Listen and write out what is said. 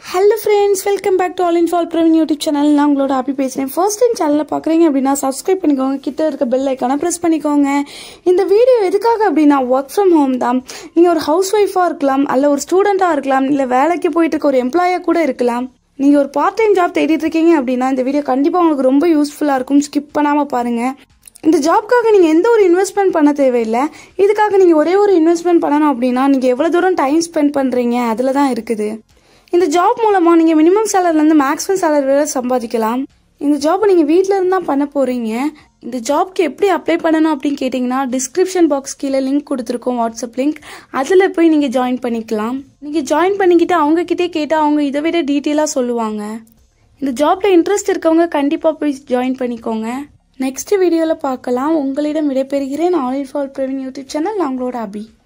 hello friends welcome back to all in fall Praveen YouTube channel நான் உங்களோட happy பேசுகிறேன் first time சேனலில் பார்க்குறீங்க அப்படின்னா சப்ஸ்கிரைப் பண்ணிக்கோங்க கிட்ட இருக்க பெல் ஐக்கான ப்ரெஸ் பண்ணிக்கோங்க இந்த வீடியோ எதுக்காக அப்படின்னா ஒர்க் ஃப்ரம் ஹோம் தான் நீங்கள் ஒரு ஹவுஸ் ஒய்ஃபாக இருக்கலாம் அல்ல ஒரு ஸ்டூடெண்ட்டாக இருக்கலாம் இல்லை வேலைக்கு போயிட்டு இருக்க ஒரு எம்ப்ளாயாக கூட இருக்கலாம் நீங்கள் ஒரு பார்ட் டைம் ஜாப் தேடிட்டு இருக்கீங்க அப்படின்னா இந்த வீடியோ கண்டிப்பாக உங்களுக்கு ரொம்ப யூஸ்ஃபுல்லாக இருக்கும் ஸ்கிப் பண்ணாமல் பாருங்கள் இந்த ஜாப்க்காக நீங்கள் எந்த ஒரு இன்வெஸ்ட்மெண்ட் பண்ண தேவையில்லை இதுக்காக நீங்கள் ஒரே ஒரு இன்வெஸ்ட்மெண்ட் பண்ணணும் அப்படின்னா நீங்கள் எவ்வளோ தூரம் டைம் ஸ்பெண்ட் பண்ணுறீங்க அதில் தான் இருக்குது இந்த ஜாப் மூலமாக நீங்கள் மினிமம் சேலரிலேருந்து மேக்ஸிமம் சேலரி வரை சம்பாதிக்கலாம் இந்த ஜாப்பை நீங்கள் வீட்டில் இருந்து தான் பண்ண போகிறீங்க இந்த ஜாப்க்கு எப்படி அப்ளை பண்ணணும் அப்படின்னு கேட்டிங்கன்னா டிஸ்கிரிப்ஷன் பாக்ஸ் கீழே லிங்க் கொடுத்துருக்கோம் வாட்ஸ்அப் லிங்க் அதில் போய் நீங்கள் ஜாயின் பண்ணிக்கலாம் நீங்கள் ஜாயின் பண்ணிக்கிட்டு அவங்கக்கிட்டே கேட்டால் அவங்க இதை விட டீட்டெயிலாக சொல்லுவாங்க இந்த ஜாப்ல இன்ட்ரெஸ்ட் இருக்கவங்க கண்டிப்பாக போய் ஜாயின் பண்ணிக்கோங்க நெக்ஸ்ட் வீடியோவில் பார்க்கலாம் உங்களிடம் விடைபெறுகிறேன் all in fall Praveen YouTube channel நான் உங்களோட அபி